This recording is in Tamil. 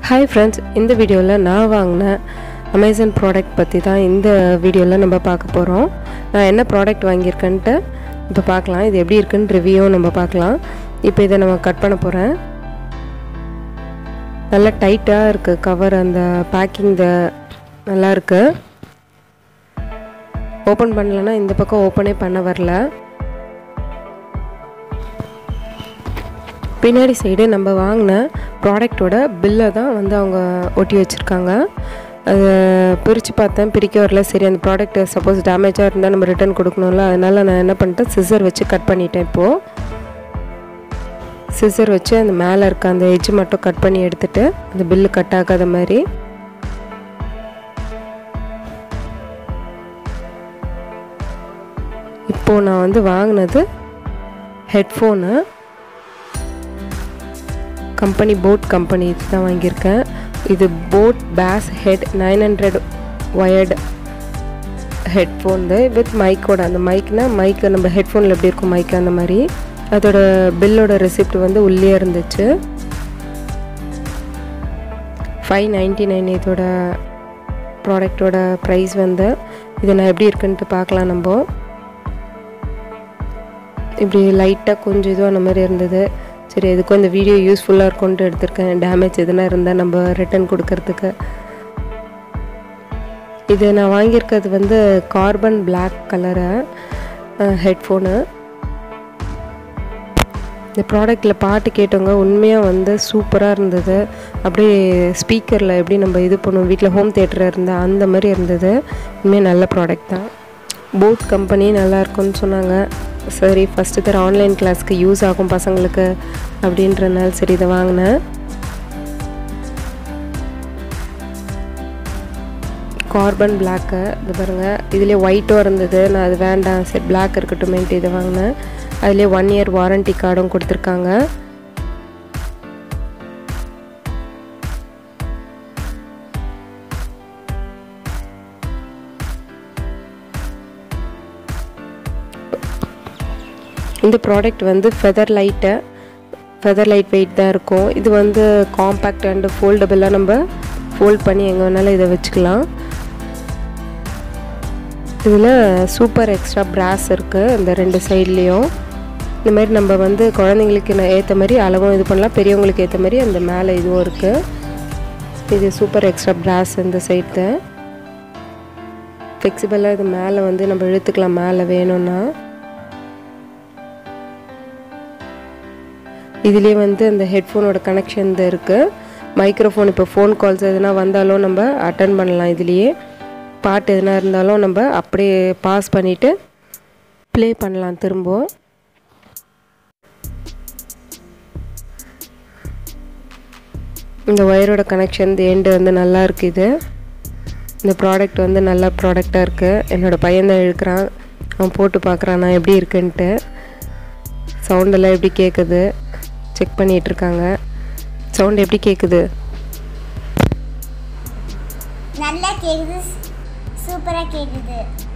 ஹாய் ஃப்ரெண்ட்ஸ் இந்த வீடியோவில் நான் வாங்கின அமேசான் ப்ராடக்ட் பற்றி தான் இந்த வீடியோவில் நம்ம பார்க்க போகிறோம் நான் என்ன ப்ராடக்ட் வாங்கியிருக்கேன்ட்டு இப்போ பார்க்கலாம் இது எப்படி இருக்குன்னு ரிவ்யூவும் நம்ம பார்க்கலாம் இப்போ இதை நம்ம கட் பண்ண போகிறேன் நல்லா டைட்டாக இருக்குது கவர் அந்த பேக்கிங் த நல்லா இருக்கு ஓப்பன் பண்ணலன்னா இந்த பக்கம் ஓப்பனே பண்ண வரல பின்னாடி சைடு நம்ம வாங்கின ப்ராடக்டோட பில்லை தான் வந்து அவங்க ஒட்டி வச்சுருக்காங்க அதை பிரித்து பார்த்தேன் பிரிக்க வரல சரி அந்த ப்ராடக்ட் சப்போஸ் டேமேஜாக இருந்தால் நம்ம ரிட்டர்ன் கொடுக்கணும்ல அதனால் நான் என்ன பண்ணிட்டேன் சிசர் வச்சு கட் பண்ணிட்டேன் இப்போது சிசர் வச்சு அந்த மேலே இருக்க அந்த எஜ்ஜு மட்டும் கட் பண்ணி எடுத்துகிட்டு அந்த பில்லு கட் ஆகாத மாதிரி இப்போது நான் வந்து வாங்கினது ஹெட்ஃபோனு கம்பெனி போட் கம்பெனி தான் வாங்கியிருக்கேன் இது boAt bass head nine hundred wired headphone with மைக்கோட அந்த மைக்னா மைக்கு நம்ம ஹெட்ஃபோனில் எப்படி இருக்கும் மைக் அந்த மாதிரி அதோட பில்லோட ரெசிப்ட் வந்து உள்ளே இருந்துச்சு ஃபைவ் நைன்ட்டி நைன் இதோட ப்ராடக்டோட ப்ரைஸ் வந்து இது நான் எப்படி இருக்குன்ட்டு பார்க்கலாம் நம்ம இப்படி லைட்டாக கொஞ்சம் இதுவும் அந்த மாதிரி இருந்தது சரி எதுக்கும் இந்த வீடியோ யூஸ்ஃபுல்லாக இருக்கும்ன்ட்டு எடுத்திருக்கேன் டேமேஜ் எதுனா இருந்தால் நம்ம ரிட்டர்ன் கொடுக்கறதுக்கு இது நான் வாங்கியிருக்கிறது வந்து கார்பன் பிளாக் கலரை ஹெட்ஃபோனு இந்த ப்ராடக்டில் பாட்டு கேட்டவங்க உண்மையாக வந்து சூப்பராக இருந்தது அப்படியே ஸ்பீக்கரில் எப்படி நம்ம இது பண்ணுவோம் வீட்டில் ஹோம் தேட்டர் இருந்தால் அந்த மாதிரி இருந்தது உண்மையாக நல்ல ப்ராடக்ட் தான் போட் கம்பெனி நல்லா இருக்கும்னு சொன்னாங்க சரி ஃபஸ்ட்டு தர ஆன்லைன் கிளாஸ்க்கு யூஸ் ஆகும் பசங்களுக்கு அப்படின்றனால சரி இதை வாங்கினேன் கார்பன் பிளாக்கு இது பாருங்கள் இதுலேயே ஒயிட்டும் இருந்தது நான் அது வேண்டாம் சரி பிளாக் இருக்கட்டுமேன்ட்டு இதை வாங்கினேன் அதுலேயே ஒன் இயர் வாரண்டி கார்டும் கொடுத்துருக்காங்க இந்த ப்ராடக்ட் வந்து feather light feather light weight தான் இருக்கும் இது வந்து காம்பேக்ட் அண்டு ஃபோல்டபுளாக நம்ம ஃபோல்ட் பண்ணி எங்கே வேணாலும் இதை வச்சுக்கலாம் இதில் சூப்பர் எக்ஸ்ட்ரா பிராஸ் இருக்குது இந்த ரெண்டு சைட்லேயும் இந்த மாதிரி நம்ம வந்து குழந்தைங்களுக்கு ஏற்ற மாதிரி அளவும் இது பண்ணலாம் பெரியவங்களுக்கு ஏற்ற மாதிரி அந்த மேலே இதுவும் இருக்குது இது சூப்பர் எக்ஸ்ட்ரா பிராஸ் இந்த சைடு ஃப்ளெக்சிபிளாக இது மேலே வந்து நம்ம இழுத்துக்கலாம் மேலே வேணும்னா இதுலேயே வந்து அந்த ஹெட்ஃபோனோட கனெக்ஷன் இருக்குது மைக்ரோஃபோன் இப்போ ஃபோன் கால்ஸ் எதுனா வந்தாலும் நம்ம அட்டன் பண்ணலாம் இதுலேயே பாட்டு எதுனா இருந்தாலும் நம்ம அப்படியே பாஸ் பண்ணிவிட்டு ப்ளே பண்ணலாம் திரும்ப இந்த ஒயரோட கனெக்ஷன் இந்த எண்டு வந்து நல்லா இருக்குது இந்த ப்ராடக்ட் வந்து நல்ல ப்ராடக்டாக இருக்குது என்னோடய பையன் தான் இழுக்கிறான் அவன் போட்டு பார்க்குறான் நான் எப்படி இருக்குன்ட்டு சவுண்டெல்லாம் எப்படி கேட்குது செக் பண்ணிகிட்டு இருக்காங்க சவுண்ட் எப்படி கேட்குது நல்லா கேக்குது சூப்பரா கேக்குது